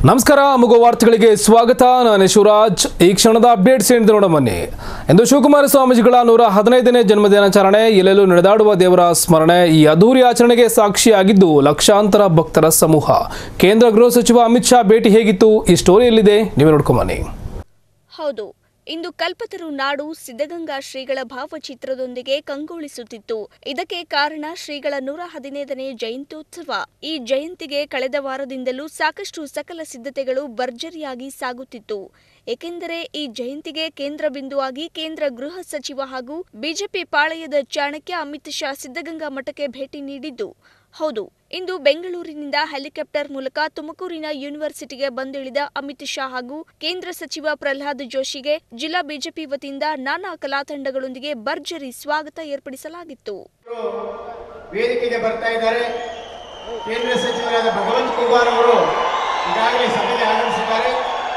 ನಮಸ್ಕಾರ ಮಗು ವಾರ್ತೆಗಳಿಗೆ ಸ್ವಾಗತ ನಾನು ಶಿವರಾಜ್ ಈ ಕ್ಷಣದ ಅಪ್ಡೇಟ್ಸ್ ಏನಿದೆ ನೋಡ ಬನ್ನಿ ಇಂದು ಶಿವಕುಮಾರ ಸ್ವಾಮೀಜಿಗಳ ನೂರ ಹದಿನೈದನೇ ಜನ್ಮದಿನಾಚರಣೆ ಎಲ್ಲೆಲ್ಲೂ ನಡೆದಾಡುವ ದೇವರ ಸ್ಮರಣೆ ಈ ಅದ್ದೂರಿ ಆಚರಣೆಗೆ ಸಾಕ್ಷಿಯಾಗಿದ್ದು ಲಕ್ಷಾಂತರ ಭಕ್ತರ ಸಮೂಹ ಕೇಂದ್ರ ಗೃಹ ಸಚಿವ ಅಮಿತ್ ಶಾ ಭೇಟಿ ಹೇಗಿತ್ತು ಈ ಸ್ಟೋರಿಯಲ್ಲಿದೆ ನೀವೇ ನೋಡ್ಕೊಂಬನ್ನಿ ಹೌದು ಇಂದು ಕಲ್ಪತರು ನಾಡು ಸಿದ್ಧಗಂಗಾ ಶ್ರೀಗಳ ಭಾವಚಿತ್ರದೊಂದಿಗೆ ಕಂಗೊಳಿಸುತ್ತಿತ್ತು ಇದಕ್ಕೆ ಕಾರಣ ಶ್ರೀಗಳ ನೂರ ಹದಿನೈದನೇ ಜಯಂತ್ಯೋತ್ಸವ ಈ ಜಯಂತಿಗೆ ಕಳೆದ ವಾರದಿಂದಲೂ ಸಾಕಷ್ಟು ಸಕಲ ಸಿದ್ಧತೆಗಳು ಭರ್ಜರಿಯಾಗಿ ಸಾಗುತ್ತಿತ್ತು ಏಕೆಂದರೆ ಈ ಜಯಂತಿಗೆ ಕೇಂದ್ರ ಬಿಂದುವಾಗಿ ಕೇಂದ್ರ ಗೃಹ ಸಚಿವ ಹಾಗೂ ಬಿಜೆಪಿ ಪಾಳೆಯದ ಚಾಣಕ್ಯ ಅಮಿತ್ ಶಾ ಸಿದ್ಧಗಂಗಾ ಮಠಕ್ಕೆ ಭೇಟಿ ನೀಡಿದ್ದು ಹೌದು ಇಂದು ಬೆಂಗಳೂರಿನಿಂದ ಹೆಲಿಕಾಪ್ಟರ್ ಮೂಲಕ ತುಮಕೂರಿನ ಯೂನಿವರ್ಸಿಟಿಗೆ ಬಂದಿಳಿದ ಅಮಿತ್ ಶಾ ಹಾಗೂ ಕೇಂದ್ರ ಸಚಿವ ಪ್ರಹ್ಲಾದ್ ಜೋಶಿಗೆ ಜಿಲ್ಲಾ ಬಿಜೆಪಿ ವತಿಯಿಂದ ನಾನಾ ಕಲಾತಂಡಗಳೊಂದಿಗೆ ಭರ್ಜರಿ ಸ್ವಾಗತ ಏರ್ಪಡಿಸಲಾಗಿತ್ತು ವೇದಿಕೆಗೆ ಬರ್ತಾ ಇದ್ದಾರೆ ಕೇಂದ್ರ ಸಚಿವರಾದ ಭಗವಂತ ಕುಮಾರ್ ಅವರು ಈಗಾಗಲೇ ಸಭೆಗೆ ಆಗಮಿಸಿದ್ದಾರೆ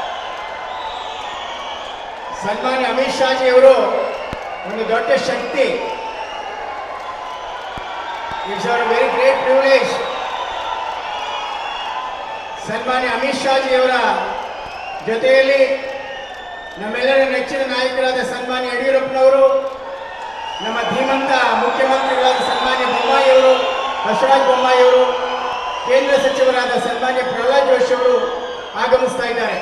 ಸನ್ಮಾನ್ಯ ಅಮಿತ್ ಶಾಜಿ ಅವರು ಒಂದು ದೊಡ್ಡ ಶಕ್ತಿ it's our very great privilege ಸನ್ಮಾನ್ಯ ಅಮಿತ್ ಶಾಜಿ ಅವರ ಜೊತೆಯಲ್ಲಿ ನಮ್ಮೆಲ್ಲರ ನೆಚ್ಚಿನ ನಾಯಕರಾದ ಸನ್ಮಾನ್ಯ ಯಡಿಯೂರಪ್ಪನವರು ನಮ್ಮ ಧೀಮಂತ ಮುಖ್ಯಮಂತ್ರಿಗಳಾದ ಸನ್ಮಾನ್ಯ ಬೊಮ್ಮಾಯಿ ಅವರು ಬಸವರಾಜ ಬೊಮ್ಮಾಯಿ ಅವರು ಕೇಂದ್ರ ಸಚಿವರಾದ ಸನ್ಮಾನ್ಯ ಪ್ರಹ್ಲಾದ್ ಜೋಶಿ ಅವರು ಆಗಮಿಸ್ತಾ ಇದ್ದಾರೆ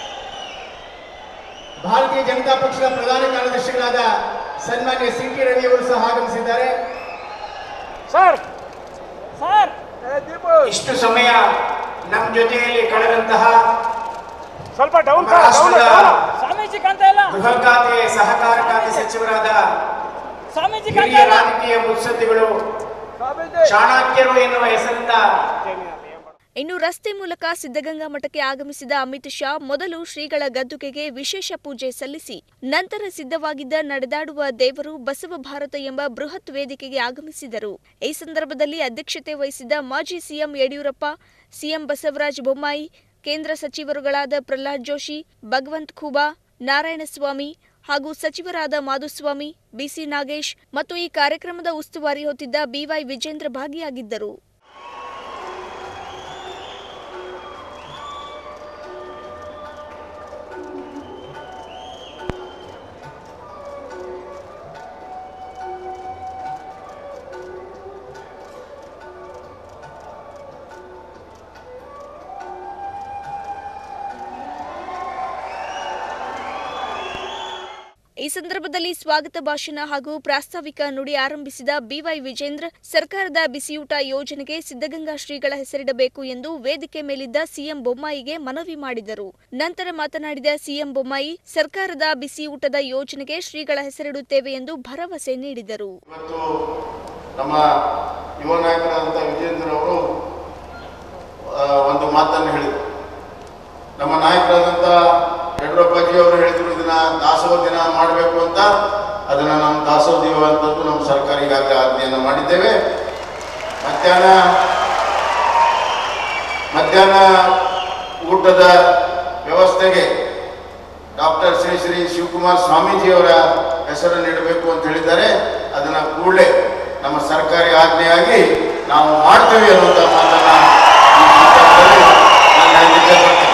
ಭಾರತೀಯ ಜನತಾ ಪಕ್ಷದ ಪ್ರಧಾನ ಕಾರ್ಯದರ್ಶಿಗಳಾದ ಸನ್ಮಾನ್ಯ ಸಿ ಟಿ ರವಿ ಅವರು ಸಹ ಆಗಮಿಸಿದ್ದಾರೆ ಸರ್ ಸರ್ ಇಷ್ಟು ಸಮಯ ನಮ್ಮ ಜೊತೆಯಲ್ಲಿ ಕಳೆದಂತಹ ಸ್ವಲ್ಪ ಡೌನ್ ಸರ್ ಡೌನ್ ರಾಷ್ಟ್ರದ ಸ್ವಾಮೀಜಿ ಕಾಣ್ತಾ ಇಲ್ಲ ಗೃಹ ಖಾತೆ ಸಹಕಾರ ಖಾತೆ ಸಚಿವರಾದ ಸ್ವಾಮೀಜಿ ಕಾಣ್ತಾ ಹಿರಿಯ ಇಲ್ಲ ರಾಜಕೀಯ ಮುತ್ಸದ್ದಿಗಳು ಚಾಣಕ್ಯರು ಎನ್ನುವ ಹೆಸರಿಂದ ಇನ್ನು ರಸ್ತೆ ಮೂಲಕ ಸಿದ್ಧಗಂಗಾ ಮಠಕ್ಕೆ ಆಗಮಿಸಿದ ಅಮಿತ್ ಶಾ ಮೊದಲು ಶ್ರೀಗಳ ಗದ್ದುಗೆಗೆ ವಿಶೇಷ ಪೂಜೆ ಸಲ್ಲಿಸಿ ನಂತರ ಸಿದ್ಧವಾಗಿದ್ದ ನಡೆದಾಡುವ ದೇವರು ಬಸವ ಭಾರತ ಎಂಬ ಬೃಹತ್ ವೇದಿಕೆಗೆ ಆಗಮಿಸಿದರು ಈ ಸಂದರ್ಭದಲ್ಲಿ ಅಧ್ಯಕ್ಷತೆ ವಹಿಸಿದ್ದ ಮಾಜಿ ಸಿಎಂ ಯಡಿಯೂರಪ್ಪ ಸಿಎಂ ಬಸವರಾಜ ಬೊಮ್ಮಾಯಿ ಕೇಂದ್ರ ಸಚಿವರುಗಳಾದ ಪ್ರಹ್ಲಾದ್ ಜೋಶಿ ಭಗವಂತ್ ಖೂಬಾ ನಾರಾಯಣಸ್ವಾಮಿ ಹಾಗೂ ಸಚಿವರಾದ ಮಾಧುಸ್ವಾಮಿ ಬಿಸಿ ನಾಗೇಶ್ ಮತ್ತು ಈ ಕಾರ್ಯಕ್ರಮದ ಉಸ್ತುವಾರಿ ಹೊತ್ತಿದ್ದ ಬಿವೈ ವಿಜೇಂದ್ರ ಭಾಗಿಯಾಗಿದ್ದರು ಈ ಸಂದರ್ಭದಲ್ಲಿ ಸ್ವಾಗತ ಭಾಷಣ ಹಾಗೂ ಪ್ರಾಸ್ತಾವಿಕ ನುಡಿ ಆರಂಭಿಸಿದ ಬಿವೈ ವಿಜೇಂದ್ರ ಸರ್ಕಾರದ ಬಿಸಿಯೂಟ ಯೋಜನೆಗೆ ಸಿದ್ಧಗಂಗಾ ಶ್ರೀಗಳ ಹೆಸರಿಡಬೇಕು ಎಂದು ವೇದಿಕೆ ಮೇಲಿದ್ದ ಸಿಎಂ ಬೊಮ್ಮಾಯಿಗೆ ಮನವಿ ಮಾಡಿದರು ನಂತರ ಮಾತನಾಡಿದ ಸಿಎಂ ಬೊಮ್ಮಾಯಿ ಸರ್ಕಾರದ ಬಿಸಿಯೂಟದ ಯೋಜನೆಗೆ ಶ್ರೀಗಳ ಹೆಸರಿಡುತ್ತೇವೆ ಎಂದು ಭರವಸೆ ನೀಡಿದರು ಇವತ್ತು ನಮ್ಮ ಯುವ ನಾಯಕರಾದಂಥ ವಿಜೇಂದ್ರ ಅವರು ಆ, ಒಂದು ಮಾತನ್ನು ಹೇಳಿದರು ನಮ್ಮ ನಾಯಕರಾದಂಥ ಯಡಿಯೂರಪ್ಪಾಜಿ ಅವರು ಹೇಳಿದ್ರು ದಿನ ದಾಸೋಹ ದಿನ ಮಾಡಬೇಕು ಅಂತ ಅದನ್ನ ನಮ್ಮ ದಾಸೋಹ ದಿನ ಅಂತದ್ದು ನಮ್ಮ ಸರ್ಕಾರ ಈಗಾಗಲೇ ಆಜ್ಞೆಯನ್ನು ಮಾಡಿದ್ದೇವೆ ಮಧ್ಯಾಹ್ನ ಮಧ್ಯಾಹ್ನ ಊಟದ ವ್ಯವಸ್ಥೆಗೆ ಡಾಕ್ಟರ್ ಶ್ರೀ ಶ್ರೀ ಶಿವಕುಮಾರ್ ಸ್ವಾಮೀಜಿಯವರ ಹೆಸರನ್ನು ಇಡಬೇಕು ಅಂತ ಹೇಳಿದ್ದಾರೆ ಅದನ್ನ ಕೂಡಲೇ ನಮ್ಮ ಸರ್ಕಾರಿ ಆಜ್ಞೆಯಾಗಿ ನಾವು ಮಾಡ್ತೇವೆ ಅನ್ನುವಂಥ ಮಾತನ್ನ ಈ ಸಂದರ್ಭದಲ್ಲಿ ನಾನು ಹೇಳಲಿಕ್ಕೆ ಬರ್ತೇನೆ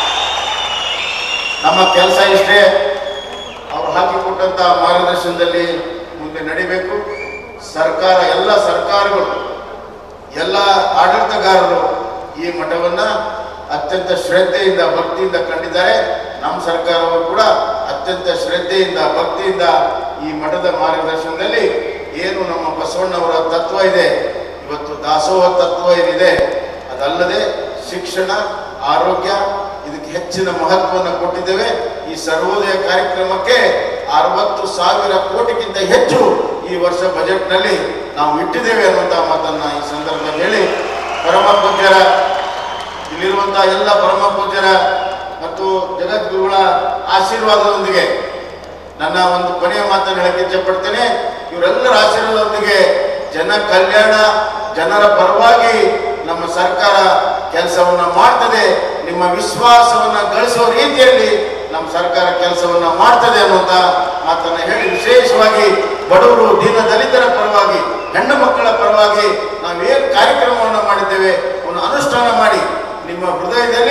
ನಮ್ಮ ಕೆಲಸ ಇಷ್ಟೇ ಅವರು ಹಾಕಿಕೊಟ್ಟಂತ ಮಾರ್ಗದರ್ಶನದಲ್ಲಿ ಮುಂದೆ ನಡಿಬೇಕು ಸರ್ಕಾರ ಎಲ್ಲ ಸರ್ಕಾರಗಳು ಎಲ್ಲ ಆಡಳಿತಗಾರರು ಈ ಮಠವನ್ನ ಅತ್ಯಂತ ಶ್ರದ್ಧೆಯಿಂದ ಭಕ್ತಿಯಿಂದ ಕಂಡಿದ್ದಾರೆ ನಮ್ಮ ಸರ್ಕಾರವು ಕೂಡ ಅತ್ಯಂತ ಶ್ರದ್ಧೆಯಿಂದ ಭಕ್ತಿಯಿಂದ ಈ ಮಠದ ಮಾರ್ಗದರ್ಶನದಲ್ಲಿ ಏನು ನಮ್ಮ ಬಸವಣ್ಣವರ ತತ್ವ ಇದೆ ಇವತ್ತು ದಾಸೋಹ ತತ್ವ ಏನಿದೆ ಅದಲ್ಲದೆ ಶಿಕ್ಷಣ ಆರೋಗ್ಯ ಇದಕ್ಕೆ ಹೆಚ್ಚಿನ ಮಹತ್ವವನ್ನು ಕೊಟ್ಟಿದ್ದೇವೆ ಈ ಸರ್ವೋದಯ ಕಾರ್ಯಕ್ರಮಕ್ಕೆ ಅರವತ್ತು ಸಾವಿರ ಕೋಟಿಗಿಂತ ಹೆಚ್ಚು ಈ ವರ್ಷ ಬಜೆಟ್ನಲ್ಲಿ ನಾವು ಇಟ್ಟಿದ್ದೇವೆ ಅನ್ನುವಂಥ ಮಾತನ್ನ ಈ ಸಂದರ್ಭದಲ್ಲಿ ಹೇಳಿ ಪರಮ ಪೂಜ್ಯರ ಇಲ್ಲಿರುವಂತಹ ಎಲ್ಲ ಪರಮ ಪೂಜ್ಯರ ಮತ್ತು ಜಗದ್ಗುರುಗಳ ಆಶೀರ್ವಾದದೊಂದಿಗೆ ನನ್ನ ಒಂದು ಕೊನೆಯ ಮಾತನ್ನು ಹೇಳಕ್ಕೆ ಇಚ್ಛಪಡ್ತೇನೆ ಇವರೆಲ್ಲರ ಆಶೀರ್ವಾದದೊಂದಿಗೆ ಜನ ಕಲ್ಯಾಣ ಜನರ ಪರವಾಗಿ ನಮ್ಮ ಸರ್ಕಾರ ಕೆಲಸವನ್ನ ಮಾಡ್ತದೆ ನಿಮ್ಮ ವಿಶ್ವಾಸವನ್ನ ಗಳಿಸುವ ರೀತಿಯಲ್ಲಿ ನಮ್ಮ ಸರ್ಕಾರ ಕೆಲಸವನ್ನ ಮಾಡ್ತದೆ ಅನ್ನುವಂತ ಮಾತನ್ನ ಹೇಳಿ ವಿಶೇಷವಾಗಿ ಬಡವರು ದೀನ ದಲಿತರ ಪರವಾಗಿ ಹೆಣ್ಣು ಮಕ್ಕಳ ಪರವಾಗಿ ನಾವೇನು ಕಾರ್ಯಕ್ರಮವನ್ನು ಮಾಡಿದ್ದೇವೆ ಅವನ್ನು ಅನುಷ್ಠಾನ ಮಾಡಿ ನಿಮ್ಮ ಹೃದಯದಲ್ಲಿ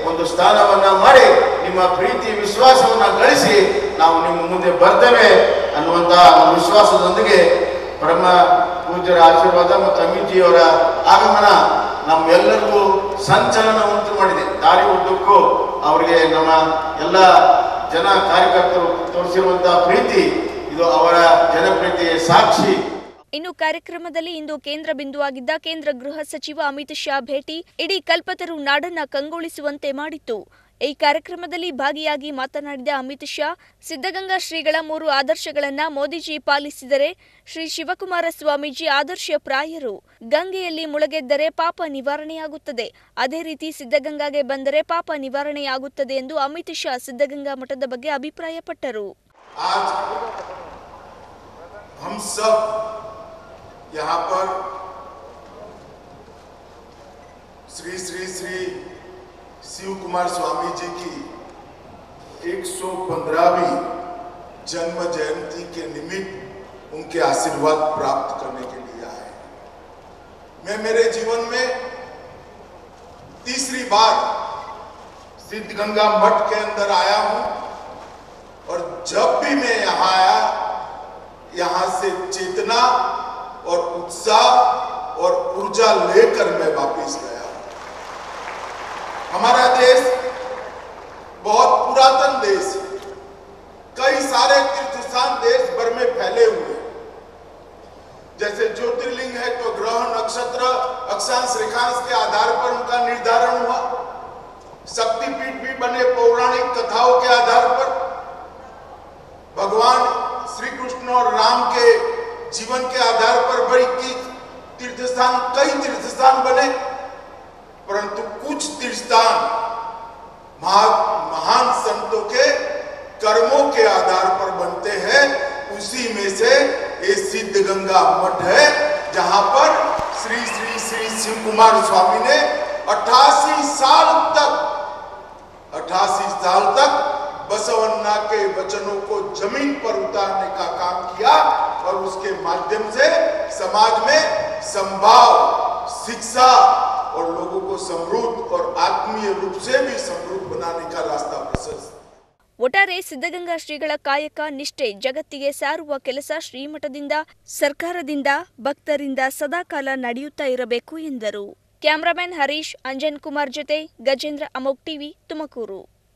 ಒಂದು ಸ್ಥಾನವನ್ನ ಮಾಡಿ ನಿಮ್ಮ ಪ್ರೀತಿ ವಿಶ್ವಾಸವನ್ನ ಗಳಿಸಿ ನಾವು ನಿಮ್ಮ ಮುಂದೆ ಬರ್ತೇವೆ ಅನ್ನುವಂತಹ ಒಂದು ವಿಶ್ವಾಸದೊಂದಿಗೆ ಪರಮ ಪೂಜ್ಯರ ಆಶೀರ್ವಾದ ಮತ್ತು ಅಮಿಜಿಯವರ ಆಗಮನ ನಮ್ಮೆಲ್ಲರಿಗೂ ಸಂಚಲನ ಉಂಟು ಮಾಡಿದೆ ದಾರಿ ಉದ್ದಕ್ಕೂ ಅವರಿಗೆ ನಮ್ಮ ಎಲ್ಲ ಜನ ಕಾರ್ಯಕರ್ತರು ತೋರಿಸಿರುವಂತಹ ಪ್ರೀತಿ ಇದು ಅವರ ಜನಪ್ರಿಯತೆಯ ಸಾಕ್ಷಿ ಇನ್ನು ಕಾರ್ಯಕ್ರಮದಲ್ಲಿ ಇಂದು ಕೇಂದ್ರ ಬಿಂದುವಾಗಿದ್ದ ಕೇಂದ್ರ ಗೃಹ ಸಚಿವ ಅಮಿತ್ ಶಾ ಭೇಟಿ ಇಡೀ ಕಲ್ಪತರು ನಾಡನ್ನ ಕಂಗೊಳಿಸುವಂತೆ ಮಾಡಿತ್ತು ಈ ಕಾರ್ಯಕ್ರಮದಲ್ಲಿ ಭಾಗಿಯಾಗಿ ಮಾತನಾಡಿದ ಅಮಿತ್ ಶಾ ಸಿದ್ಧಗಂಗಾ ಶ್ರೀಗಳ ಮೂರು ಆದರ್ಶಗಳನ್ನ ಮೋದಿಜಿ ಪಾಲಿಸಿದರೆ ಶ್ರೀ ಶಿವಕುಮಾರ ಸ್ವಾಮೀಜಿ ಆದರ್ಶ ಪ್ರಾಯರು ಗಂಗೆಯಲ್ಲಿ ಮುಳುಗೆದ್ದರೆ ಪಾಪ ನಿವಾರಣೆಯಾಗುತ್ತದೆ ಅದೇ ರೀತಿ ಸಿದ್ಧಗಂಗಾಗೆ ಬಂದರೆ ಪಾಪ ನಿವಾರಣೆಯಾಗುತ್ತದೆ ಎಂದು ಅಮಿತ್ ಶಾ ಸಿದ್ಧಗಂಗಾ ಮಠದ ಬಗ್ಗೆ ಅಭಿಪ್ರಾಯಪಟ್ಟರು आज हम सब यहाँ पर श्री श्री श्री शिव कुमार स्वामी जी की 115वीं जन्म जयंती के निमित्त उनके आशीर्वाद प्राप्त करने के लिए आए मैं मेरे जीवन में तीसरी बार सिद्धगंगा मठ के अंदर आया हूं और जब भी मैं यहाँ आया यहाँ से चेतना और उत्साह और ऊर्जा लेकर मैं वापस गया हमारा देश बहुत पुरातन देश है कई सारे तीर्थ स्थान देश भर में फैले हुए हैं जैसे ज्योतिर्लिंग है तो ग्रह नक्षत्र अक्षांश रेखांश के आधार पर उनका निर्धारण हुआ शक्तिपीठ भी बने पौराणिक कथाओं के आधार पर भगवान श्री कृष्ण और राम के जीवन के आधार पर बड़ी की तीर्थ स्थान कई तीर्थ स्थान बने परंतु कुछ तीर्थ स्थान महा- महान संतों के कर्मों के आधार पर बनते हैं उसी में से ये सिद्ध गंगा मठ है जहां पर श्री श्री श्री शिव कुमार स्वामी ने 88 साल तक अठासी साल तक बसवन्ना के वचनों को जमीन पर उतारने का काम किया और उसके माध्यम से समाज में संभाव शिक्षा और लोगों को समृद्ध और आत्मीय रूप से भी समृद्ध बनाने का रास्ता प्रशस्त ಒಟ್ಟಾರೆ ಸಿದ್ಧಗಂಗಾ ಶ್ರೀಗಳ ಕಾಯಕ ನಿಷ್ಠೆ ಜಗತ್ತಿಗೆ ಸಾರುವ ಕೆಲಸ ಶ್ರೀಮಠದಿಂದ ಸರ್ಕಾರದಿಂದ ಭಕ್ತರಿಂದ ಸದಾಕಾಲ ನಡೆಯುತ್ತಾ ಇರಬೇಕು ಎಂದರು ಕ್ಯಾಮರಾಮನ್ ಹರೀಶ್ ಅಂಜನ್ ಕುಮಾರ್ ಜೊತೆ ಗಜೇಂದ್ರ ಅಮೋಕ್ ಟಿವಿ ತುಮಕೂರು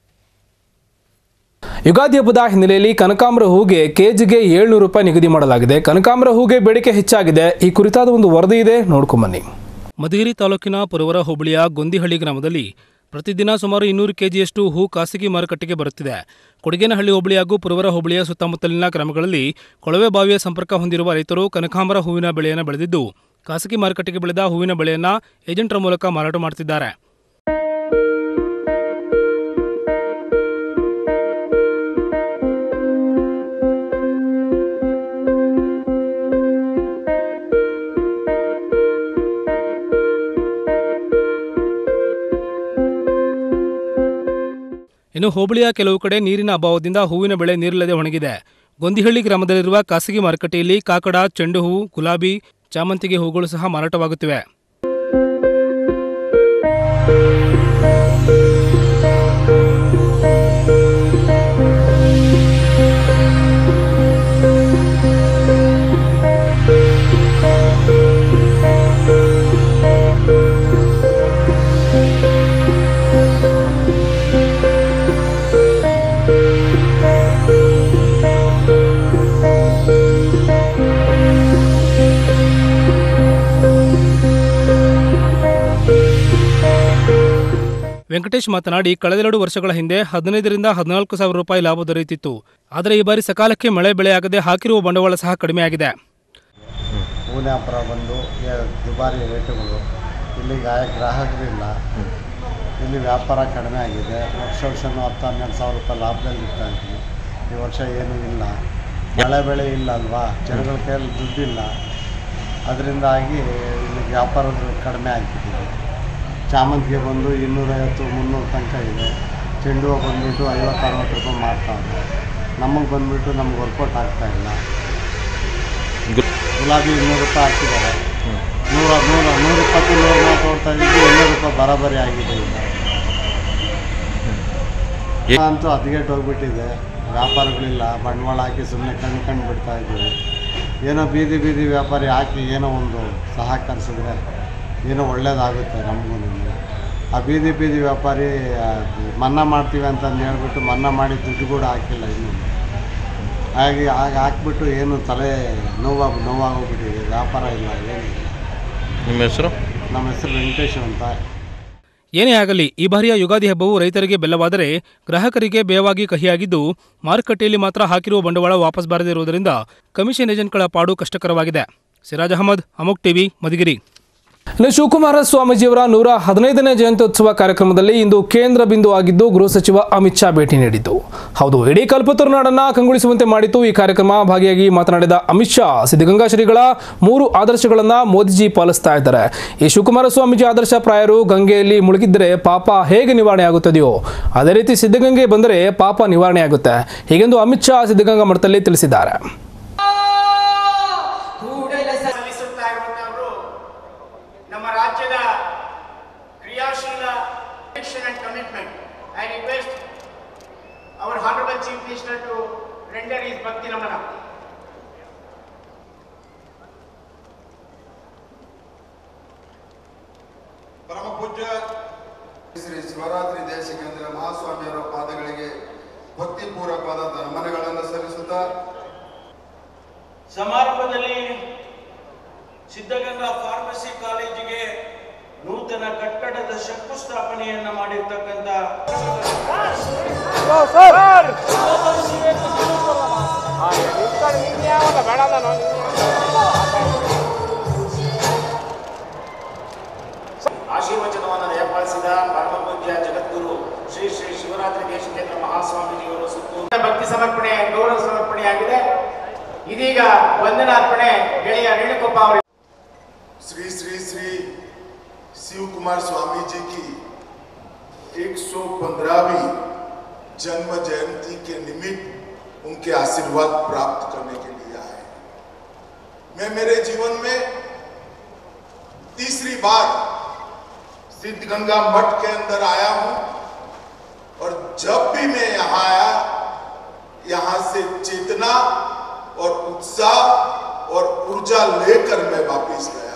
ಯುಗಾದಿ ಹಬ್ಬದ ಹಿನ್ನೆಲೆಯಲ್ಲಿ ಕನಕಾಂಬರ ಹೂಗೆ ಕೆಜಿಗೆ ಏಳ್ನೂರು ರೂಪಾಯಿ ನಿಗದಿ ಮಾಡಲಾಗಿದೆ ಕನಕಾಂಬರ ಹೂಗೆ ಬೇಡಿಕೆ ಹೆಚ್ಚಾಗಿದೆ ಈ ಕುರಿತಾದ ಒಂದು ವರದಿ ಇದೆ ನೋಡ್ಕೊಂಬನ್ನಿ ಮಧುಗಿರಿ ತಾಲೂಕಿನ ಪುರವರ ಹೋಬಳಿಯ ಗೊಂದಿಹಳ್ಳಿ ಗ್ರಾಮದಲ್ಲಿ ಪ್ರತಿದಿನ ಸುಮಾರು ಇನ್ನೂರು ಕೆಜಿಯಷ್ಟು ಹೂ ಖಾಸಗಿ ಮಾರುಕಟ್ಟೆಗೆ ಬರುತ್ತಿದೆ ಕೊಡಗೇನಹಳ್ಳಿ ಹೋಬಳಿ ಹಾಗೂ ಪುರವರ ಹೋಬಳಿಯ ಸುತ್ತಮುತ್ತಲಿನ ಗ್ರಾಮಗಳಲ್ಲಿ ಕೊಳವೆ ಬಾವಿಯ ಸಂಪರ್ಕ ಹೊಂದಿರುವ ರೈತರು ಕನಕಾಂಬರ ಹೂವಿನ ಬೆಳೆಯನ್ನು ಬೆಳೆದಿದ್ದು ಖಾಸಗಿ ಮಾರುಕಟ್ಟೆಗೆ ಬೆಳೆದ ಹೂವಿನ ಬೆಳೆಯನ್ನು ಏಜೆಂಟರ ಮೂಲಕ ಮಾರಾಟ ಮಾಡುತ್ತಿದ್ದಾರೆ ಇನ್ನು ಹೋಬಳಿಯ ಕೆಲವು ಕಡೆ ನೀರಿನ ಅಭಾವದಿಂದ ಹೂವಿನ ಬೆಳೆ ನೀರಿಲ್ಲದೆ ಒಣಗಿದೆ ಗೊಂದಿಹಳ್ಳಿ ಗ್ರಾಮದಲ್ಲಿರುವ ಖಾಸಗಿ ಮಾರುಕಟ್ಟೆಯಲ್ಲಿ ಕಾಕಡ ಚೆಂಡು ಹೂವು ಗುಲಾಬಿ ಚಾಮಂತಿಗೆ ಹೂಗಳು ಸಹ ಮಾರಾಟವಾಗುತ್ತಿವೆ ವೆಂಕಟೇಶ್ ಮಾತನಾಡಿ ಕಳೆದೆರಡು ವರ್ಷಗಳ ಹಿಂದೆ ಹದಿನೈದರಿಂದ ಹದಿನಾಲ್ಕು ಸಾವಿರ ರೂಪಾಯಿ ಲಾಭ ದೊರೆಯುತ್ತಿತ್ತು ಆದರೆ ಈ ಬಾರಿ ಸಕಾಲಕ್ಕೆ ಮಳೆ ಬೆಳೆಯಾಗದೆ ಹಾಕಿರುವ ಬಂಡವಾಳ ಸಹ ಕಡಿಮೆಯಾಗಿದೆ ಹೂವಿನ ವ್ಯಾಪಾರ ಬಂದು ಏ- ದುಬಾರಿ ರೇಟುಗಳು ಇಲ್ಲಿ ಗಾಯ ಗ್ರಾಹಕರಿಲ್ಲ ಇಲ್ಲಿ ವ್ಯಾಪಾರ ಕಡಿಮೆ ಆಗಿದೆ ವರ್ಷ ವರ್ಷನೂ ಹತ್ತು ಹನ್ನೆರಡು ಸಾವಿರ ರೂಪಾಯಿ ಲಾಭದಲ್ಲಿ ಇರ್ತಾ ಇದ್ವಿ ಈ ವರ್ಷ ಏನೂ ಇಲ್ಲ ಮಳೆ ಬೆಳೆ ಇಲ್ಲ ಅಲ್ವಾ ಜನಗಳ ಕೈಯಲ್ಲಿ ದುಡ್ಡಿಲ್ಲ ಅದರಿಂದಾಗಿ ಇಲ್ಲಿ ವ್ಯಾಪಾರದ ಕಡಿಮೆ ಆಗಿಬಿಟ್ಟಿದೆ ಚಾಮಂತಿಗೆ ಬಂದು ಇನ್ನೂರೈವತ್ತು ಮುನ್ನೂರು ತನಕ ಇದೆ ಚೆಂಡು ಹೂವು ಬಂದುಬಿಟ್ಟು ಐವತ್ತು ಅರವತ್ತು ರೂಪಾಯಿ ಮಾಡ್ತಾವೆ ನಮಗೆ ಬಂದುಬಿಟ್ಟು ನಮ್ಗೆ ವರ್ಕೌಟ್ ಆಗ್ತಾ ಇಲ್ಲ ಗುಲಾಬಿ ಇನ್ನೂರು ರೂಪಾಯಿ ಹಾಕಿದ್ದಾರೆ ನೂರ ನೂರ ನೂರ ಇಪ್ಪತ್ತು ನೂರ ಮೂವತ್ತು ಕೊಡ್ತಾ ಇದ್ದು ಇನ್ನೂರು ರೂಪಾಯಿ ಬರಾಬರಿ ಆಗಿದೆ ಈಗ ಏ- ಅಂತೂ ಹದಗೆಟ್ಟು ಹೋಗ್ಬಿಟ್ಟಿದೆ ವ್ಯಾಪಾರಗಳಿಲ್ಲ ಬಂಡವಾಳ ಹಾಕಿ ಸುಮ್ಮನೆ ಕಣ್ಣು ಕಣ್ಣು ಬಿಡ್ತಾ ಇದ್ದೀವಿ ಏನೋ ಬೀದಿ ಬೀದಿ ವ್ಯಾಪಾರಿ ಹಾಕಿ ಏನೋ ಒಂದು ಸಹಕರಿಸಿದ್ರೆ ಏನೋ ಒಳ್ಳೇದಾಗುತ್ತೆ ನಮಗೂ ಆ ಬೀದಿ ಬೀದಿ ವ್ಯಾಪಾರಿ ಆ, ಮನ್ನಾ ಮಾಡ್ತೀವಿ ಅಂತಂದು ಹೇಳ್ಬಿಟ್ಟು ಮನ್ನಾ ಮಾಡಿ ದುಡ್ಡು ಕೂಡ ಹಾಕಿಲ್ಲ ಇನ್ನೂ ಹಾಗೆ ಆಗ ಹಾಕ್ಬಿಟ್ಟು ಏನು ತಲೆ ನೋವಾಗಿ ನೋವಾಗೋಗ್ಬಿಟ್ಟಿದೆ ವ್ಯಾಪಾರ ಇಲ್ಲ ಏನಿಲ್ಲ ನಿಮ್ಮ ಹೆಸರು ನಮ್ಮ ಹೆಸರು ವೆಂಕಟೇಶ್ ಅಂತ ಏನೇ ಆಗಲಿ ಈ ಬಾರಿಯ ಯುಗಾದಿ ಹಬ್ಬವು ರೈತರಿಗೆ ಬೆಲ್ಲವಾದರೆ ಗ್ರಾಹಕರಿಗೆ ಬೇವಾಗಿ ಕಹಿಯಾಗಿದ್ದು ಮಾರುಕಟ್ಟೆಯಲ್ಲಿ ಮಾತ್ರ ಹಾಕಿರುವ ಬಂಡವಾಳ ವಾಪಸ್ ಬಾರದೇ ಇರುವುದರಿಂದ ಕಮಿಷನ್ ಏಜೆಂಟ್ಗಳ ಪಾಡು ಕಷ್ಟಕರವಾಗಿದೆ ಸಿರಾಜ್ ಅಹಮದ್ ಅಮೋಕ್ ಟಿವಿ ಮಧುಗಿರಿ ಇನ್ನು ಶಿವಕುಮಾರ ಸ್ವಾಮೀಜಿಯವರ ನೂರ ಹದಿನೈದನೇ ಜಯಂತ್ಯೋತ್ಸವ ಕಾರ್ಯಕ್ರಮದಲ್ಲಿ ಇಂದು ಕೇಂದ್ರ ಬಿಂದು ಆಗಿದ್ದು ಗೃಹ ಸಚಿವ ಅಮಿತ್ ಶಾ ಭೇಟಿ ನೀಡಿದ್ದು ಹೌದು ಇಡೀ ಕಲ್ಪತರು ನಾಡನ್ನ ಕಂಗೊಳಿಸುವಂತೆ ಮಾಡಿತ್ತು ಈ ಕಾರ್ಯಕ್ರಮ ಭಾಗಿಯಾಗಿ ಮಾತನಾಡಿದ ಅಮಿತ್ ಶಾ ಸಿದ್ಧಗಂಗಾ ಶ್ರೀಗಳ ಮೂರು ಆದರ್ಶಗಳನ್ನ ಮೋದಿಜಿ ಪಾಲಿಸ್ತಾ ಇದ್ದಾರೆ ಈ ಶಿವಕುಮಾರ ಸ್ವಾಮೀಜಿ ಆದರ್ಶ ಪ್ರಾಯರು ಗಂಗೆಯಲ್ಲಿ ಮುಳುಗಿದ್ರೆ ಪಾಪ ಹೇಗೆ ನಿವಾರಣೆ ಆಗುತ್ತದೆಯೋ ಅದೇ ರೀತಿ ಸಿದ್ಧಗಂಗೆ ಬಂದರೆ ಪಾಪ ನಿವಾರಣೆ ಆಗುತ್ತೆ ಹೀಗೆಂದು ಅಮಿತ್ ಶಾ ಸಿದ್ಧಗಂಗಾ ಮಠದಲ್ಲಿ ತಿಳಿಸಿದ್ದಾರೆ ಸಲ್ಲಿಸುತ್ತಾ ಇರುವಂತವರು ನಮ್ಮ ರಾಜ್ಯದ ಕ್ರಿಯಾಶೀಲ and commitment I request our honourable chief minister to render his ಭಕ್ತಿ ನಮನ ಪರಮ ಪೂಜ್ಯ ಶ್ರೀ ಶಿವರಾತ್ರಿ ದೇಶಿಕೇಂದ್ರ ಮಹಾಸ್ವಾಮಿಯವರ ಪಾದಗಳಿಗೆ ಭಕ್ತಿಪೂರ್ವಕವಾದ ನಮನಗಳನ್ನು ಸಲ್ಲಿಸುತ್ತಾ ಸಮಾರಂಭದಲ್ಲಿ ಸಿದ್ಧಗಂಗಾ ಫಾರ್ಮಸಿ ಕಾಲೇಜಿಗೆ ನೂತನ ಕಟ್ಟಡದ ಶಂಕುಸ್ಥಾಪನೆಯನ್ನ ಮಾಡಿರ್ತಕ್ಕಂಥ ಆಶೀರ್ವಚನವನ್ನು ದಯಪಾಲಿಸಿದ ಪರಮ ಪೂಜ್ಯ ಜಗದ್ಗುರು ಶ್ರೀ ಶ್ರೀ ಶಿವರಾತ್ರಿ ದೇಶಿಕೇಂದ್ರ ಮಹಾಸ್ವಾಮೀಜಿಯವರು ಸುತ್ತು ಭಕ್ತಿ ಸಮರ್ಪಣೆ ಗೌರವ ಸಮರ್ಪಣೆಯಾಗಿದೆ ಇದೀಗ ವಂದನಾರ್ಪಣೆ ಗೆಳೆಯ ರೇಣುಕೊಪ್ಪ ಅವರು श्री श्री श्री शिव कुमार स्वामी जी की 115वीं जन्म जयंती के निमित्त उनके आशीर्वाद प्राप्त करने के लिए आए मैं मेरे जीवन में तीसरी बार सिद्धगंगा मठ के अंदर आया हूं और जब भी मैं यहां आया यहां से चेतना और उत्साह और ऊर्जा लेकर मैं वापस गया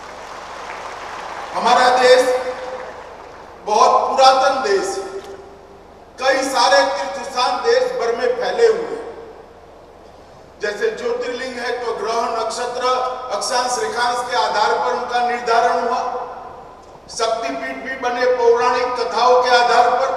हमारा देश बहुत पुरातन देश है कई सारे तीर्थ स्थान देश भर में फैले हुए हैं जैसे ज्योतिर्लिंग है तो ग्रह नक्षत्र अक्षांश रेखांश के आधार पर उनका निर्धारण हुआ शक्तिपीठ भी बने पौराणिक कथाओं के आधार पर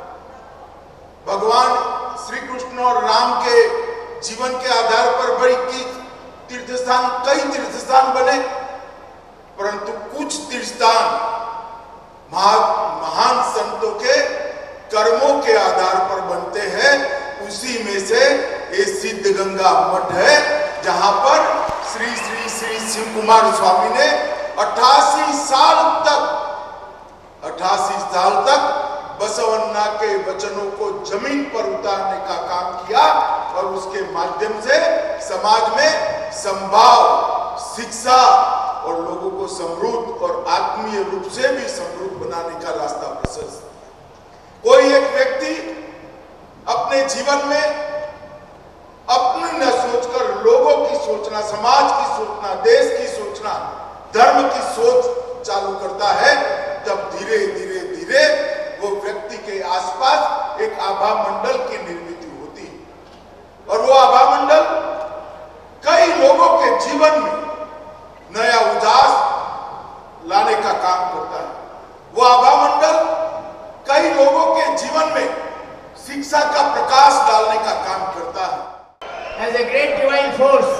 भगवान श्री कृष्ण और राम के जीवन के आधार पर बड़ी की तीर्थ स्थान कई तीर्थ स्थान बने परंतु कुछ तीर्थ स्थान महा- महान संतों के कर्मों के आधार पर बनते हैं उसी में से ये सिद्ध गंगा मठ है जहां पर श्री श्री श्री शिव कुमार स्वामी ने 88 साल तक 88 साल तक बसवन्ना के वचनों को जमीन पर उतारने का काम किया और उसके माध्यम से समाज में संभाव शिक्षा और लोगों को समृद्ध और आत्मीय रूप से भी समृद्ध बनाने का रास्ता प्रशस्त कोई एक व्यक्ति अपने जीवन में अपनी न सोचकर लोगों की सोचना समाज की सोचना देश की सोचना धर्म की सोच चालू करता है तब धीरे धीरे धीरे वो व्यक्ति के आसपास एक आभा मंडल की निर्मित होती है और वो आभा मंडल कई लोगों के जीवन में नया उजास लाने का काम करता है वो आभा मंडल कई लोगों के जीवन में शिक्षा का प्रकाश डालने का काम करता है as a great divine force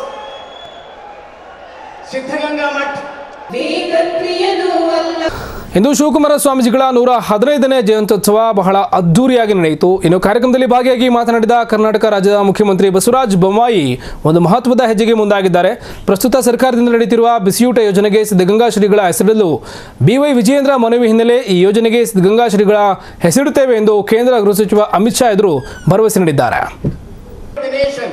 Siddaganga Math ಇಂದು ಶಿವಕುಮಾರ ಸ್ವಾಮೀಜಿಗಳ ನೂರ ಹದಿನೈದನೇ ಜಯಂತ್ಯೋತ್ಸವ ಬಹಳ ಅದ್ದೂರಿಯಾಗಿ ನಡೆಯಿತು ಇನ್ನು ಕಾರ್ಯಕ್ರಮದಲ್ಲಿ ಭಾಗಿಯಾಗಿ ಮಾತನಾಡಿದ ಕರ್ನಾಟಕ ರಾಜ್ಯದ ಮುಖ್ಯಮಂತ್ರಿ ಬಸವರಾಜ ಬೊಮ್ಮಾಯಿ ಒಂದು ಮಹತ್ವದ ಹೆಜ್ಜೆಗೆ ಮುಂದಾಗಿದ್ದಾರೆ ಪ್ರಸ್ತುತ ಸರ್ಕಾರದಿಂದ ನಡೆಯುತ್ತಿರುವ ಬಿಸಿಯೂಟ ಯೋಜನೆಗೆ ಸಿದ್ಧಗಂಗಾ ಶ್ರೀಗಳ ಹೆಸರಿಡಲು ಬಿವೈ ವಿಜಯೇಂದ್ರ ಮನವಿ ಹಿನ್ನೆಲೆ ಈ ಯೋಜನೆಗೆ ಸಿದ್ಧಗಂಗಾ ಶ್ರೀಗಳ ಹೆಸರಿಡುತ್ತೇವೆ ಎಂದು ಕೇಂದ್ರ ಗೃಹ ಸಚಿವ ಅಮಿತ್ ಶಾ ಎದುರು ಭರವಸೆ ನೀಡಿದ್ದಾರೆ the nation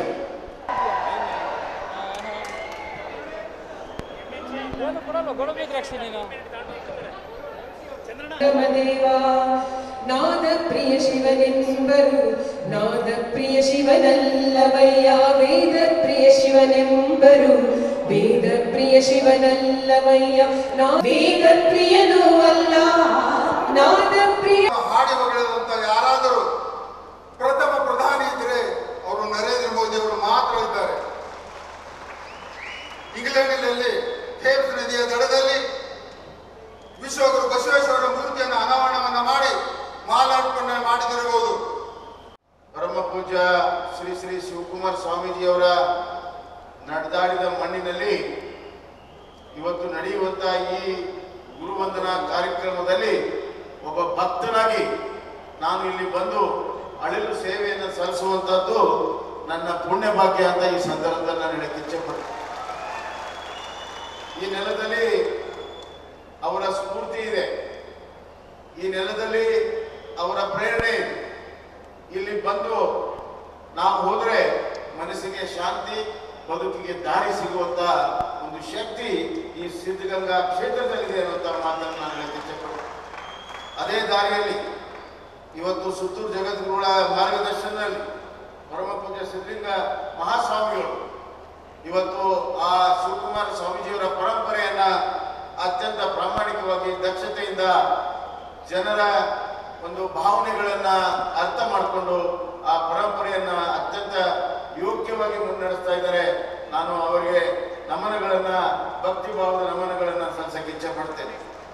ಏನು ಕೊಡಲ್ಲ ಗೋಡಂಬಿ ದ್ರಾಕ್ಷಿ ನೀನು ದೇವ ನಾದ ಪ್ರಿಯ ಶಿವನೆಂಬರು ನಾದ ಪ್ರಿಯ ಶಿವನಲ್ಲವಯ್ಯ ವೇದ ಪ್ರಿಯ ಶಿವನೆಂಬರು ವೇದ ಪ್ರಿಯ ಶಿವನಲ್ಲವಯ್ಯ ನಾ ವೇದ ಪ್ರಿಯನೂ ಅಲ್ಲ ನಾದ ಪ್ರಿಯ ಹಾಡಿ ಹೊಗಳಿದಂತ ಯಾರಾದರೂ ಪ್ರಥಮ ಪ್ರಧಾನಿ ಇದ್ರೆ ಅವರು ನರೇಂದ್ರ ಮೋದಿ ಅವರು ಮಾತ್ರ ಇದ್ದಾರೆ ಇಂಗ್ಲೆಂಡಿನಲ್ಲಿ ಥೇಮ್ಸ್ ನದಿಯ ದಡದಲ್ಲಿ ವಿಶ್ವಗುರು ಬಸವೇಶ್ವರರ ಮೂರ್ತಿಯನ್ನು ಅನಾವರಣವನ್ನ ಮಾಡಿ ಮಾಲಾರ್ಪಣೆ ಮಾಡಿದಿರಬಹುದು ಪರಮ ಪೂಜ್ಯ ಶ್ರೀ ಶ್ರೀ ಶಿವಕುಮಾರ್ ಸ್ವಾಮೀಜಿಯವರ ನಡೆದಾಡಿದ ಮಣ್ಣಿನಲ್ಲಿ ಇವತ್ತು ನಡೆಯುವಂತ ಈ ಗುರುವಂದನಾ ಕಾರ್ಯಕ್ರಮದಲ್ಲಿ ಒಬ್ಬ ಭಕ್ತನಾಗಿ ನಾನು ಇಲ್ಲಿ ಬಂದು ಅಳಿಲು ಸೇವೆಯನ್ನು ಸಲ್ಲಿಸುವಂತದ್ದು ನನ್ನ ಪುಣ್ಯ ಭಾಗ್ಯ ಅಂತ ಈ ಸಂದರ್ಭದಲ್ಲಿ ನಾನು ಹೇಳಕ್ಕೆ ಇಚ್ಛೆಪಡ್ತೀನಿ ಈ ನೆಲದಲ್ಲಿ ಅವರ ಸ್ಫೂರ್ತಿ ಇದೆ ಈ ನೆಲದಲ್ಲಿ ಅವರ ಪ್ರೇರಣೆ ಇದೆ ಇಲ್ಲಿ ಬಂದು ನಾವು ಹೋದ್ರೆ ಮನಸ್ಸಿಗೆ ಶಾಂತಿ ಬದುಕಿಗೆ ದಾರಿ ಸಿಗುವಂತ ಒಂದು ಶಕ್ತಿ ಈ ಸಿದ್ಧಗಂಗಾ ಕ್ಷೇತ್ರದಲ್ಲಿದೆ ಅನ್ನುವಂತ ಮಾತನ್ನು ನಾನು ಹೇಳಕ್ಕೆ ಇಚ್ಛೆಪಡ್ತೀನಿ ಅದೇ ದಾರಿಯಲ್ಲಿ ಇವತ್ತು ಸುತ್ತೂರು ಜಗದ್ಗುರುಗಳ ಮಾರ್ಗದರ್ಶನದಲ್ಲಿ ಪರಮ ಪೂಜ್ಯ ಸಿದ್ಧಲಿಂಗ ಮಹಾಸ್ವಾಮಿಗಳು ಇವತ್ತು ಆ ಶಿವಕುಮಾರ ಸ್ವಾಮೀಜಿಯವರ ಪರಂಪರೆಯನ್ನ ಅತ್ಯಂತ ಪ್ರಾಮಾಣಿಕವಾಗಿ ದಕ್ಷತೆಯಿಂದ ಜನರ ಒಂದು ಭಾವನೆಗಳನ್ನ ಅರ್ಥ ಮಾಡಿಕೊಂಡು ಆ ಪರಂಪರೆಯನ್ನ ಅತ್ಯಂತ ಯೋಗ್ಯವಾಗಿ ಮುನ್ನಡೆಸ್ತಾ ಇದ್ದಾರೆ ನಾನು ಅವರಿಗೆ ನಮನಗಳನ್ನ ಭಕ್ತಿ ಭಾವದ ನಮನಗಳನ್ನ ಸಲ್ಲಿಸಕ್ಕೆ ಇಚ್ಛೆ ಪಡ್ತೇನೆ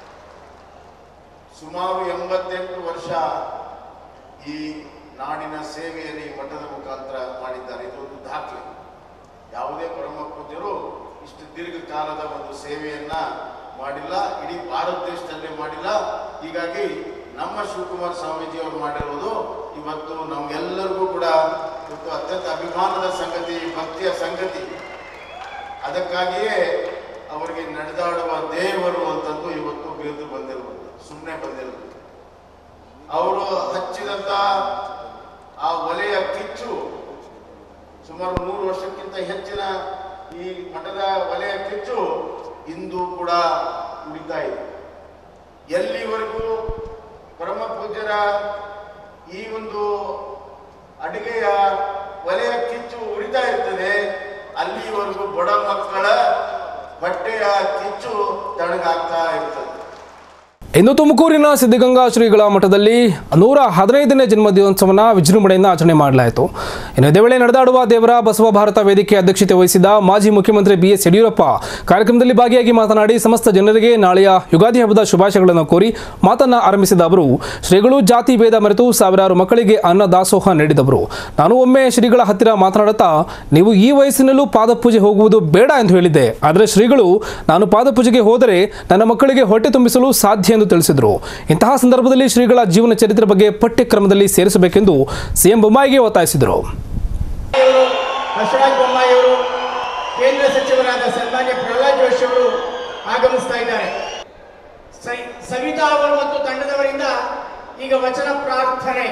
ಸುಮಾರು ಎಂಬತ್ತೆಂಟು ವರ್ಷ ಈ ನಾಡಿನ ಸೇವೆಯನ್ನು ಈ ಮಠದ ಮುಖಾಂತರ ಮಾಡಿದ್ದಾರೆ ಇದೊಂದು ದಾಖಲೆ ಯಾವುದೇ ಪರಮ ಪೂಜ್ಯರು ಇಷ್ಟು ದೀರ್ಘಕಾಲದ ಒಂದು ಸೇವೆಯನ್ನ ಮಾಡಿಲ್ಲ ಇಡೀ ಭಾರತ ದೇಶದಲ್ಲೇ ಮಾಡಿಲ್ಲ ಹೀಗಾಗಿ ನಮ್ಮ ಶಿವಕುಮಾರ ಸ್ವಾಮೀಜಿ ಅವರು ಮಾಡಿರುವುದು ಇವತ್ತು ನಮ್ಗೆಲ್ಲರಿಗೂ ಕೂಡ ಇವತ್ತು ಅತ್ಯಂತ ಅಭಿಮಾನದ ಸಂಗತಿ ಭಕ್ತಿಯ ಸಂಗತಿ ಅದಕ್ಕಾಗಿಯೇ ಅವರಿಗೆ ನಡೆದಾಡುವ ದೇವರು ಅಂತಂದು ಇವತ್ತು ಬಿರುದು ಬಂದಿರುವುದು ಸುಮ್ಮನೆ ಬಂದಿರುವುದು ಅವರು ಹಚ್ಚಿದಂತ ಆ ಒಲೆಯ ಕಿಚ್ಚು ಸುಮಾರು ನೂರು ವರ್ಷಕ್ಕಿಂತ ಹೆಚ್ಚಿನ ಈ ಮಠದ ವಲಯ ಕಿಚ್ಚು ಇಂದು ಕೂಡ ಉಳಿತಾ ಇದೆ ಎಲ್ಲಿವರೆಗೂ ಪರಮ ಪೂಜ್ಯರ ಈ ಒಂದು ಅಡಿಗೆಯ ವಲಯ ಕಿಚ್ಚು ಉರಿತಾ ಇರ್ತದೆ ಅಲ್ಲಿವರೆಗೂ ಬಡ ಮಕ್ಕಳ ಬಟ್ಟೆಯ ಕಿಚ್ಚು ತಣ್ಣಗಾಗ್ತಾ ಇರ್ತದೆ ಇನ್ನು ತುಮಕೂರಿನ ಸಿದ್ಧಗಂಗಾ ಶ್ರೀಗಳ ಮಠದಲ್ಲಿ ನೂರ ಹದಿನೈದನೇ ಜನ್ಮದಿನೋತ್ಸವನ ವಿಜೃಂಭಣೆಯಿಂದ ಆಚರಣೆ ಮಾಡಲಾಯಿತು ಇನ್ನು ಇದೇ ವೇಳೆ ನಡೆದಾಡುವ ದೇವರ ಬಸವ ಭಾರತ ವೇದಿಕೆ ಅಧ್ಯಕ್ಷತೆ ವಹಿಸಿದ ಮಾಜಿ ಮುಖ್ಯಮಂತ್ರಿ ಬಿ ಎಸ್ ಯಡಿಯೂರಪ್ಪ ಕಾರ್ಯಕ್ರಮದಲ್ಲಿ ಭಾಗಿಯಾಗಿ ಮಾತನಾಡಿ ಸಮಸ್ತ ಜನರಿಗೆ ನಾಳೆಯ ಯುಗಾದಿ ಹಬ್ಬದ ಶುಭಾಶಯಗಳನ್ನು ಕೋರಿ ಮಾತನ್ನ ಆರಂಭಿಸಿದ ಅವರು ಶ್ರೀಗಳು ಜಾತಿ ಭೇದ ಮರೆತು ಸಾವಿರಾರು ಮಕ್ಕಳಿಗೆ ಅನ್ನ ದಾಸೋಹ ನೀಡಿದವರು ನಾನು ಒಮ್ಮೆ ಶ್ರೀಗಳ ಹತ್ತಿರ ಮಾತನಾಡುತ್ತಾ ನೀವು ಈ ವಯಸ್ಸಿನಲ್ಲೂ ಪಾದಪೂಜೆ ಹೋಗುವುದು ಬೇಡ ಎಂದು ಹೇಳಿದ್ದೆ ಆದರೆ ಶ್ರೀಗಳು ನಾನು ಪಾದಪೂಜೆಗೆ ಹೋದರೆ ನನ್ನ ಮಕ್ಕಳಿಗೆ ಹೊಟ್ಟೆ ತುಂಬಿಸಲು ಸಾಧ್ಯ ಎಂದು ತಿಳಿಸಿದರು ಇಂತಹ ಸಂದರ್ಭದಲ್ಲಿ ಶ್ರೀಗಳ ಜೀವನ ಚರಿತ್ರೆ ಬಗ್ಗೆ ಪಠ್ಯಕ್ರಮದಲ್ಲಿ ಸೇರಿಸಬೇಕೆಂದು ಸಿಎಂ ಬೊಮ್ಮಾಯಿಗೆ ಒತ್ತಾಯಿಸಿದರು ಬಸವರಾಜ ಬೊಮ್ಮಾಯಿಯವರು ಕೇಂದ್ರ ಸಚಿವರಾದ ಸನ್ಮಾನ್ಯ ಪ್ರಹ್ಲಾದ್ ಜೋಶಿ ಅವರು ಆಗಮಿಸ್ತಾ ಇದ್ದಾರೆ ಸೈ- ಸವಿತಾ ಅವರು ಮತ್ತು ತಂಡದವರಿಂದ ಈಗ ವಚನ ಪ್ರಾರ್ಥನೆ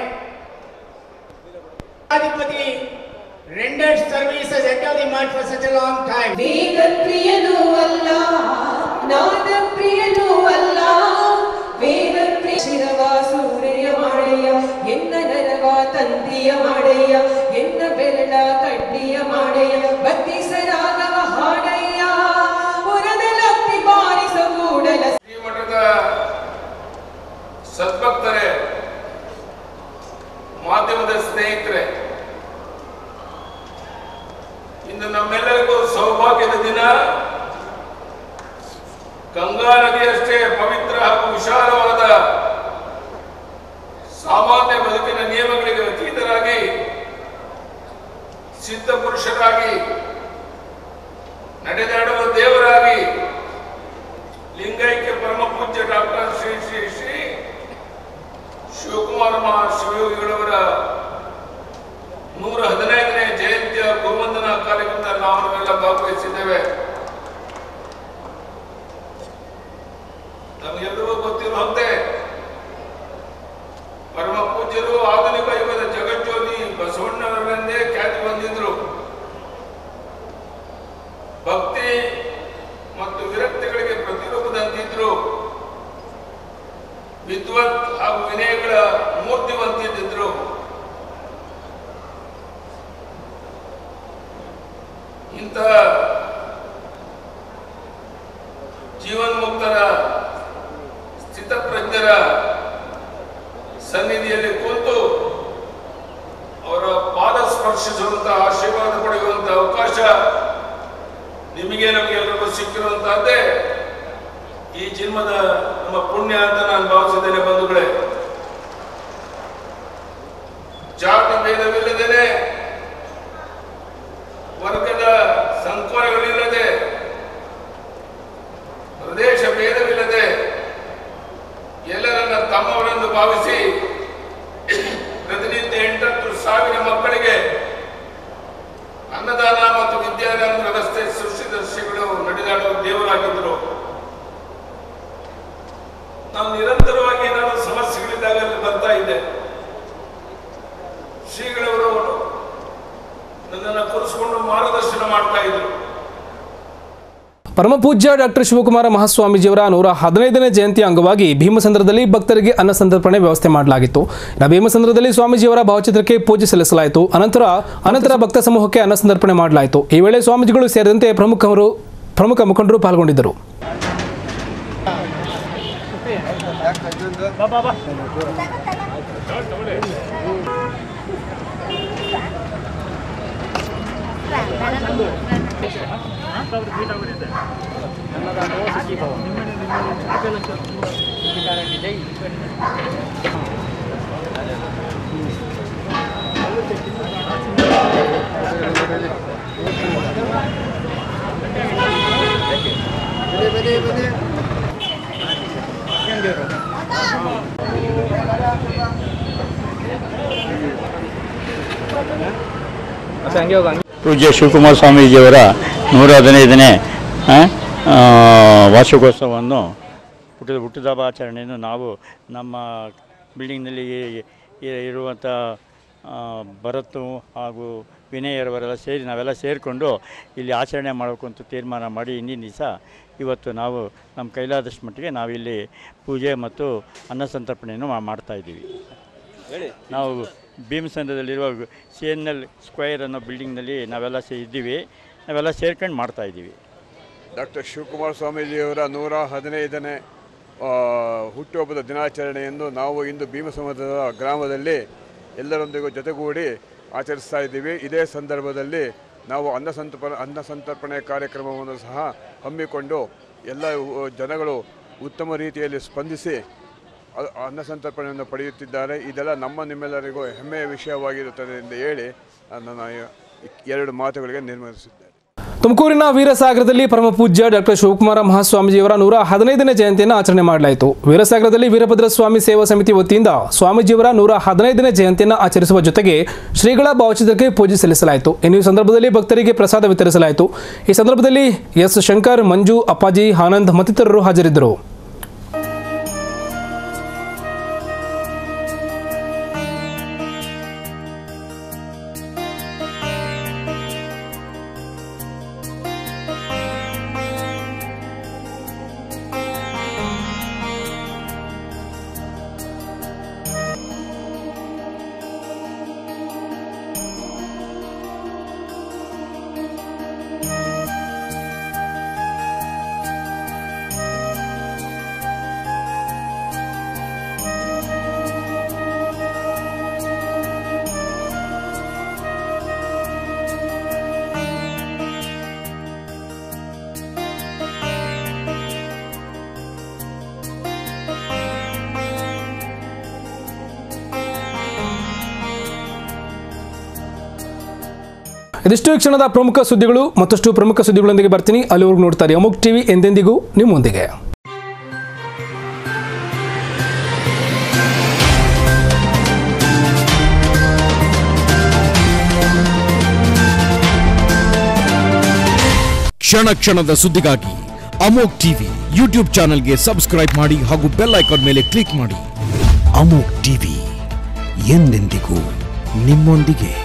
ಅಧಿಪತಿ rendered services head of the mutt for such a long time ವೇದ ಪ್ರಿಯನೂ ಅಲ್ಲ ನಾದ ಪ್ರಿಯನೂ ಅಲ್ಲ ವೇದ ಪ್ರಿಯ ಶಿರವ ಸೂರ್ಯ ಮಾಡಯ್ಯ ಎನ್ನ ನರವ ತಂದಿಯ ಮಾಡಯ್ಯ ಎನ್ನ ಬೆರಳ ಕಡ್ಡಿಯ ಮಾಡಯ್ಯ ಬತ್ತಿಸರಾಗವ ಹಾಡಯ್ಯ ಪುರದಲತ್ತಿ ಬಾರಿಸ ಕೂಡಲ ಈ ಮಠದ ಸದ್ಭಕ್ತರೇ ಮಾಧ್ಯಮದ ಸ್ನೇಹಿತರೆ ಇಂದು ನಮ್ಮೆಲ್ಲರಿಗೂ ಸೌಭಾಗ್ಯದ ದಿನ ಗಂಗಾ ನದಿಯಷ್ಟೇ ಪವಿತ್ರ ಹಾಗೂ ವಿಶಾಲವಾದ ಸಾಮಾನ್ಯ ಬದುಕಿನ ನಿಯಮಗಳಿಗೆ ಅತೀತರಾಗಿ ಸಿದ್ಧ ಪುರುಷರಾಗಿ ನಡೆದಾಡುವ ದೇವರಾಗಿ ಲಿಂಗೈಕ್ಯ ಪರಮ ಪೂಜ್ಯ ಡಾಕ್ಟರ್ ಶ್ರೀ ಶ್ರೀ ಶ್ರೀ ಶಿವಕುಮಾರ ಮಹಾಶಿವಯೋಗಿಗಳವರ ನೂರ ಹದಿನೈದನೇ ಜಯಂತಿಯ ಗುರುವಂದನಾ ಕಾರ್ಯಕ್ರಮದಲ್ಲಿ ನಾವು ನಾವೆಲ್ಲ ಭಾಗವಹಿಸಿದ್ದೇವೆ ನಮಗೆಲ್ಲರಿಗೂ ಗೊತ್ತಿರುವಂತೆ ಪರಮ ಪೂಜ್ಯರು ಆಧುನಿಕ ಯುಗದ ಜಗಜ್ಯೋತಿ ಬಸವಣ್ಣವರನ್ನೇ ಖ್ಯಾತಿ ಹೊಂದಿದ್ರು ಭಕ್ತಿ ಮತ್ತು ವಿರಕ್ತಿಗಳಿಗೆ ಪ್ರತಿರೂಪದಂತಿದ್ರು ವಿದ್ವತ್ ಹಾಗೂ ವಿನಯಗಳ ಇಂತಹ ಜೀವನ್ಮುಕ್ತರ ಸ್ಥಿತಪ್ರಜ್ಞರ ಸನ್ನಿಧಿಯಲ್ಲಿ ಕೂತು ಅವರ ಪಾದ ಸ್ಪರ್ಶಿಸುವಂತಹ ಆಶೀರ್ವಾದ ಪಡೆಯುವಂತಹ ಅವಕಾಶ ನಿಮಗೆ ನಮಗೆಲ್ಲರಿಗೂ ಸಿಕ್ಕಿರುವಂತಹದ್ದೇ ಈ ಜನ್ಮದ ನಮ್ಮ ಪುಣ್ಯ ಅಂತ ನಾನು ಭಾವಿಸಿದ್ದೇನೆ ಬಂಧುಗಳೇ ಜಾತಿ ಭೇದವಿಲ್ಲದೇನೆ ವರ್ಗದ ಸಂಕೋಲೆಗಳಿಲ್ಲದೆ ಪ್ರದೇಶ ಭೇದವಿಲ್ಲದೆ ಎಲ್ಲರನ್ನ ತಮ್ಮವರೆಂದು ಭಾವಿಸಿ ಪ್ರತಿನಿತ್ಯ ಎಂಟತ್ತು ಸಾವಿರ ಮಕ್ಕಳಿಗೆ ಅನ್ನದಾನ ಮತ್ತು ವಿದ್ಯಾದಾನ ವ್ಯವಸ್ಥೆ ಸೃಷ್ಟಿಸಿದ ಶ್ರೀಗಳು ನಡೆದಾಡುವ ದೇವರಾಗಿದ್ದರು ನಾವು ನಿರಂತರವಾಗಿ ಏನಾದರೂ ಸಮಸ್ಯೆಗಳಿದ್ದಾಗ ಅಲ್ಲಿ ಬರ್ತಾ ಇದ್ದೆ ಶ್ರೀಗಳವರು ನನ್ನನ್ನು ಕೂರಿಸಿಕೊಂಡು ಮಾರ್ಗದರ್ಶನ ಮಾಡ್ತಾ ಇದ್ರು ಪರಮಪೂಜ್ಯ ಡಾಕ್ಟರ್ ಶಿವಕುಮಾರ ಮಹಾಸ್ವಾಮೀಜಿಯವರ ನೂರ ಹದಿನೈದನೇ ಜಯಂತಿ ಅಂಗವಾಗಿ ಭೀಮಸಂದ್ರದಲ್ಲಿ ಭಕ್ತರಿಗೆ ಅನ್ನ ಸಂತರ್ಪಣೆ ವ್ಯವಸ್ಥೆ ಮಾಡಲಾಗಿತ್ತು ಇನ್ನು ಭೀಮಸಂದ್ರದಲ್ಲಿ ಸ್ವಾಮೀಜಿಯವರ ಭಾವಚಿತ್ರಕ್ಕೆ ಪೂಜೆ ಸಲ್ಲಿಸಲಾಯಿತು ಅನಂತರ ಅನಂತರ ಭಕ್ತ ಸಮೂಹಕ್ಕೆ ಅನ್ನ ಸಂತರ್ಪಣೆ ಮಾಡಲಾಯಿತು ಈ ವೇಳೆ ಸ್ವಾಮೀಜಿಗಳು ಸೇರಿದಂತೆ ಪ್ರಮುಖರು ಪ್ರಮುಖ ಮುಖಂಡರು ಪಾಲ್ಗೊಂಡಿದ್ದರು ಪೂಜ್ಯ ಶಿವಕುಮಾರ ಸ್ವಾಮೀಜಿಯವರ ನೂರ ಹದಿನೈದನೇ ಆ, ಆ, ವಾರ್ಷಿಕೋತ್ಸವವನ್ನು ಹುಟ್ಟಿದ ಹುಟ್ಟಿದಹಬ್ಬ ಆಚರಣೆಯನ್ನು ನಾವು ನಮ್ಮ ಬಿಲ್ಡಿಂಗ್ನಲ್ಲಿ ಇ- ಇರುವಂಥ ಆ, ಭರತ್ ಹಾಗೂ ವಿನಯರವರೆಲ್ಲ ಸೇರಿ ನಾವೆಲ್ಲ ಸೇರಿಕೊಂಡು ಇಲ್ಲಿ ಆಚರಣೆ ಮಾಡಬೇಕು ಅಂತ ತೀರ್ಮಾನ ಮಾಡಿ ಇಂದಿನ ದಿವಸ ಇವತ್ತು ನಾವು ನಮ್ಮ ಕೈಲಾದಷ್ಟು ಮಟ್ಟಿಗೆ ನಾವಿಲ್ಲಿ ಪೂಜೆ ಮತ್ತು ಅನ್ನ ಸಂತರ್ಪಣೆಯನ್ನು ಮಾ- ಮಾಡ್ತಾ ಇದ್ದೀವಿ ನಾವು ಭೀಮಸಂದ್ರದಲ್ಲಿರುವ ಸಿ ಎನ್ ಎಲ್ ಸ್ಕ್ವೈರ್ ಅನ್ನೋ ಬಿಲ್ಡಿಂಗ್ನಲ್ಲಿ ನಾವೆಲ್ಲ ಸೇ ಇದ್ದೀವಿ ನಾವೆಲ್ಲ ಸೇರ್ಕೊಂಡು ಮಾಡ್ತಾ ಇದ್ದೀವಿ ಡಾಕ್ಟರ್ ಶಿವಕುಮಾರ ಸ್ವಾಮೀಜಿಯವರ ನೂರ ಹದಿನೈದನೇ ಆ, ಹುಟ್ಟುಹಬ್ಬದ ದಿನಾಚರಣೆಯನ್ನು ನಾವು ಇಂದು ಭೀಮಸಮುದ್ರದ ಗ್ರಾಮದಲ್ಲಿ ಎಲ್ಲರೊಂದಿಗೂ ಜೊತೆಗೂಡಿ ಆಚರಿಸ್ತಾ ಇದ್ದೀವಿ ಇದೇ ಸಂದರ್ಭದಲ್ಲಿ ನಾವು ಅನ್ನ ಸಂತರ್ಪ ಅನ್ನ ಸಂತರ್ಪಣೆ ಕಾರ್ಯಕ್ರಮವನ್ನು ಸಹ ಹಮ್ಮಿಕೊಂಡು ಎಲ್ಲ ಉ- ಜನಗಳು ಉತ್ತಮ ರೀತಿಯಲ್ಲಿ ಸ್ಪಂದಿಸಿ ಅ- ಅನ್ನ ಸಂತರ್ಪಣೆಯನ್ನು ಪಡೆಯುತ್ತಿದ್ದಾರೆ ಇದೆಲ್ಲ ನಮ್ಮ ನಿಮ್ಮೆಲ್ಲರಿಗೂ ಹೆಮ್ಮೆಯ ವಿಷಯವಾಗಿರುತ್ತದೆ ಎಂದು ಹೇಳಿ ನನ್ನ ಎರಡು ಮಾತುಗಳಿಗೆ ನಿರ್ಮಿಸಿದ್ದೇನೆ ತುಮಕೂರಿನ ವೀರಸಾಗರದಲ್ಲಿ ಪರಮಪೂಜ್ಯ ಡಾಕ್ಟರ್ ಶಿವಕುಮಾರ ಮಹಾಸ್ವಾಮೀಜಿಯವರ ನೂರ ಹದಿನೈದನೇ ಜಯಂತಿಯನ್ನು ಆಚರಣೆ ಮಾಡಲಾಯಿತು ವೀರಸಾಗರದಲ್ಲಿ ವೀರಭದ್ರ ಸ್ವಾಮಿ ಸೇವಾ ಸಮಿತಿ ವತಿಯಿಂದ ಸ್ವಾಮೀಜಿಯವರ ನೂರ ಹದಿನೈದನೇ ಜಯಂತಿಯನ್ನು ಆಚರಿಸುವ ಜೊತೆಗೆ ಶ್ರೀಗಳ ಭಾವಚಿತ್ರಕ್ಕೆ ಪೂಜೆ ಸಲ್ಲಿಸಲಾಯಿತು ಇನ್ನು ಈ ಸಂದರ್ಭದಲ್ಲಿ ಭಕ್ತರಿಗೆ ಪ್ರಸಾದ ವಿತರಿಸಲಾಯಿತು ಈ ಸಂದರ್ಭದಲ್ಲಿ ಎಸ್ ಶಂಕರ್ ಮಂಜು ಅಪ್ಪಾಜಿ ಆನಂದ್ ಮತ್ತಿತರರು ಹಾಜರಿದ್ದರು ಇದಿಷ್ಟು ಈ ಕ್ಷಣದ ಪ್ರಮುಖ ಸುದ್ದಿಗಳು ಮತ್ತಷ್ಟು ಪ್ರಮುಖ ಸುದ್ದಿಗಳೊಂದಿಗೆ ಬರ್ತೀನಿ ಅಲ್ಲಿವರೆಗೂ ನೋಡ್ತಾರೆ ಅಮುಕ್ ಟಿವಿ ಎಂದೆಂದಿಗೂ ನಿಮ್ಮೊಂದಿಗೆ ಕ್ಷಣ ಕ್ಷಣದ ಸುದ್ದಿಗಾಗಿ ಅಮೋಕ್ ಟಿವಿ ಯೂಟ್ಯೂಬ್ ಚಾನೆಲ್ಗೆ ಸಬ್ಸ್ಕ್ರೈಬ್ ಮಾಡಿ ಹಾಗೂ ಬೆಲ್ ಐಕಾನ್ ಮೇಲೆ ಕ್ಲಿಕ್ ಮಾಡಿ ಅಮೋಕ್ ಟಿವಿ ಎಂದೆಂದಿಗೂ ನಿಮ್ಮೊಂದಿಗೆ